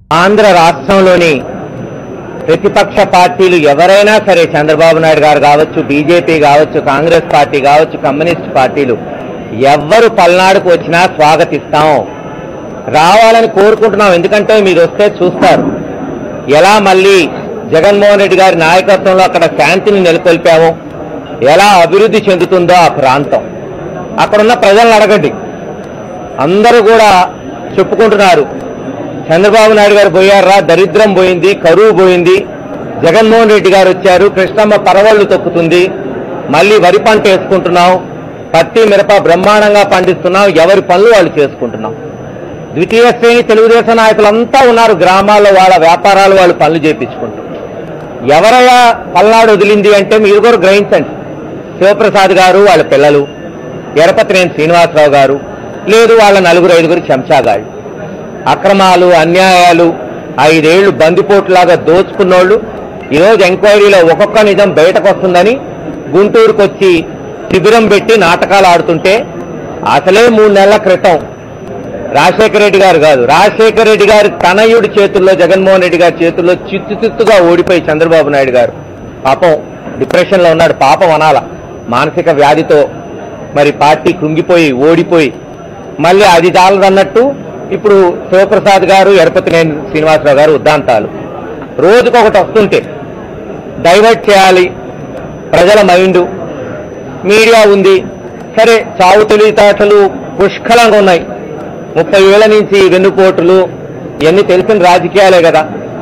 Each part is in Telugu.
ఆంధ్ర రాష్ట్రంలోని ప్రతిపక్ష పార్టీలు ఎవరైనా సరే చంద్రబాబు నాయుడు గారు కావచ్చు బీజేపీ కావచ్చు కాంగ్రెస్ పార్టీ కావచ్చు కమ్యూనిస్ట్ పార్టీలు ఎవ్వరు పల్నాడుకు వచ్చినా స్వాగతిస్తాం రావాలని కోరుకుంటున్నాం ఎందుకంటే మీరు వస్తే చూస్తారు ఎలా మళ్ళీ జగన్మోహన్ రెడ్డి గారి నాయకత్వంలో అక్కడ శాంతిని నెలకొల్పామో ఎలా అభివృద్ధి చెందుతుందో ఆ ప్రాంతం అక్కడున్న ప్రజలను అడగండి అందరూ కూడా చెప్పుకుంటున్నారు చంద్రబాబు నాయుడు గారు పోయారా దరిద్రం పోయింది కరువు పోయింది జగన్మోహన్ రెడ్డి గారు వచ్చారు కృష్ణమ్మ పరవళ్లు తొక్కుతుంది మళ్ళీ వరి పంట వేసుకుంటున్నాం పత్తి మిరప బ్రహ్మాండంగా పండిస్తున్నాం ఎవరి పనులు వాళ్ళు చేసుకుంటున్నాం ద్వితీయ శ్రేణి తెలుగుదేశం నాయకులంతా ఉన్నారు గ్రామాల్లో వాళ్ళ వ్యాపారాలు వాళ్ళు పనులు చేయించుకుంటారు ఎవరయ్యా పల్నాడు వదిలింది అంటే మీరు కూడా గ్రహించండి శివప్రసాద్ గారు వాళ్ళ పిల్లలు ఎరపతినేని శ్రీనివాసరావు గారు లేదు వాళ్ళ నలుగురు ఐదుగురు చెంచాగాళ్ళు అక్రమాలు అన్యాయాలు ఐదేళ్లు బందిపోట్లాగా దోచుకున్నోళ్ళు ఈరోజు ఎంక్వైరీలో ఒక్కొక్క నిజం బయటకు వస్తుందని గుంటూరుకు వచ్చి శిబిరం పెట్టి నాటకాలు ఆడుతుంటే అసలే మూడు నెలల క్రితం రాజశేఖర రెడ్డి గారు కాదు రాజశేఖర రెడ్డి గారి తనయుడి చేతుల్లో జగన్మోహన్ రెడ్డి గారి చేతుల్లో చిత్తు చిత్తుగా ఓడిపోయి చంద్రబాబు నాయుడు గారు పాపం డిప్రెషన్ లో ఉన్నాడు పాపం అనాల మానసిక వ్యాధితో మరి పార్టీ కృంగిపోయి ఓడిపోయి మళ్ళీ అది చాలదన్నట్టు ఇప్పుడు శివప్రసాద్ గారు ఎరపతినేని శ్రీనివాసరావు గారు ఉద్దాంతాలు రోజుకొకటి వస్తుంటే డైవర్ట్ చేయాలి ప్రజల మైండ్ మీడియా ఉంది సరే చావు తెలివితేటలు పుష్కలంగా ఉన్నాయి ముప్పై వేల నుంచి వెన్నుపోటులు ఇవన్నీ తెలిసిన రాజకీయాలే కదా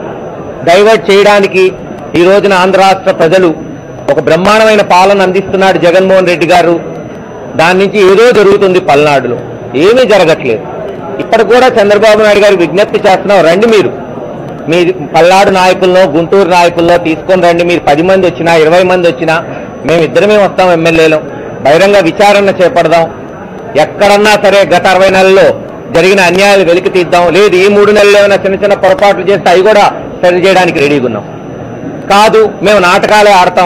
డైవర్ట్ చేయడానికి ఈ రోజున ఆంధ్ర రాష్ట్ర ప్రజలు ఒక బ్రహ్మాండమైన పాలన అందిస్తున్నాడు జగన్మోహన్ రెడ్డి గారు దాని నుంచి ఏదో జరుగుతుంది పల్నాడులో ఏమీ జరగట్లేదు ఇక్కడ కూడా చంద్రబాబు నాయుడు గారు విజ్ఞప్తి చేస్తున్నాం రండి మీరు మీ పల్నాడు నాయకుల్లో గుంటూరు నాయకుల్లో తీసుకొని రండి మీరు పది మంది వచ్చినా ఇరవై మంది వచ్చినా మేము ఇద్దరమే వస్తాం ఎమ్మెల్యేలు బహిరంగ విచారణ చేపడదాం ఎక్కడన్నా సరే గత అరవై నెలల్లో జరిగిన అన్యాయాలు వెలికి తీద్దాం లేదు ఈ మూడు నెలలు ఏమైనా చిన్న చిన్న పొరపాట్లు చేస్తే అవి కూడా సరి చేయడానికి రెడీగా ఉన్నాం కాదు మేము నాటకాలే ఆడతాం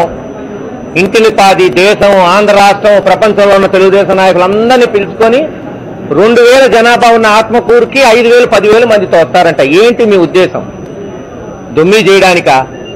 ఇంటిని పాది దేశం ఆంధ్ర రాష్ట్రం ప్రపంచంలో ఉన్న తెలుగుదేశం నాయకులందరినీ పిలుచుకొని రెండు వేల జనాభా ఉన్న ఆత్మకూరుకి ఐదు వేలు పదివేలు మందితో వస్తారంట ఏంటి మీ ఉద్దేశం దొమ్మి చేయడానిక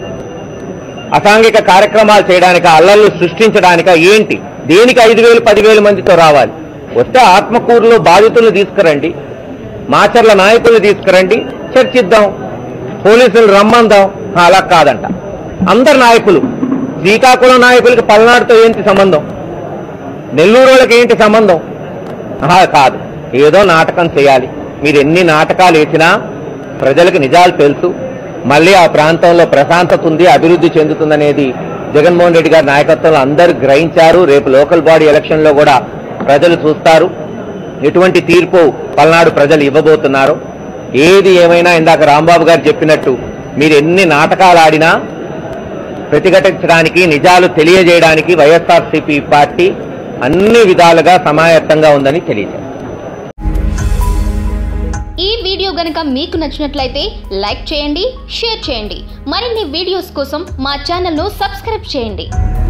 అసాంఘిక కార్యక్రమాలు చేయడానిక అల్లర్లు సృష్టించడానిక ఏంటి దేనికి ఐదు వేలు పదివేలు మందితో రావాలి వస్తే ఆత్మకూరులో బాధితులను తీసుకురండి మాచర్ల నాయకులను తీసుకురండి చర్చిద్దాం పోలీసులు రమ్మందాం అలా కాదంట అందరు నాయకులు శ్రీకాకుళం నాయకులకి పల్నాడుతో ఏంటి సంబంధం నెల్లూరు వాళ్ళకి ఏంటి సంబంధం ఆహా, కాదు ఏదో నాటకం చేయాలి మీరు ఎన్ని నాటకాలు వేసినా ప్రజలకు నిజాలు తెలుసు మళ్ళీ ఆ ప్రాంతంలో ప్రశాంతత ఉంది అభివృద్ధి చెందుతుందనేది జగన్మోహన్ రెడ్డి గారి నాయకత్వంలో అందరూ గ్రహించారు రేపు లోకల్ బాడీ ఎలక్షన్లో కూడా ప్రజలు చూస్తారు ఎటువంటి తీర్పు పల్నాడు ప్రజలు ఇవ్వబోతున్నారు ఏది ఏమైనా ఇందాక రాంబాబు గారు చెప్పినట్టు మీరు ఎన్ని నాటకాలు ఆడినా ప్రతిఘటించడానికి నిజాలు తెలియజేయడానికి వైఎస్ఆర్సీపీ పార్టీ అన్ని విధాలుగా సమాయత్తంగా ఉందని తెలియజేస్తారు ఈ వీడియో గనుక మీకు నచ్చినట్లయితే లైక్ చేయండి షేర్ చేయండి మరిన్ని వీడియోస్ కోసం మా ఛానల్ను సబ్స్క్రైబ్ చేయండి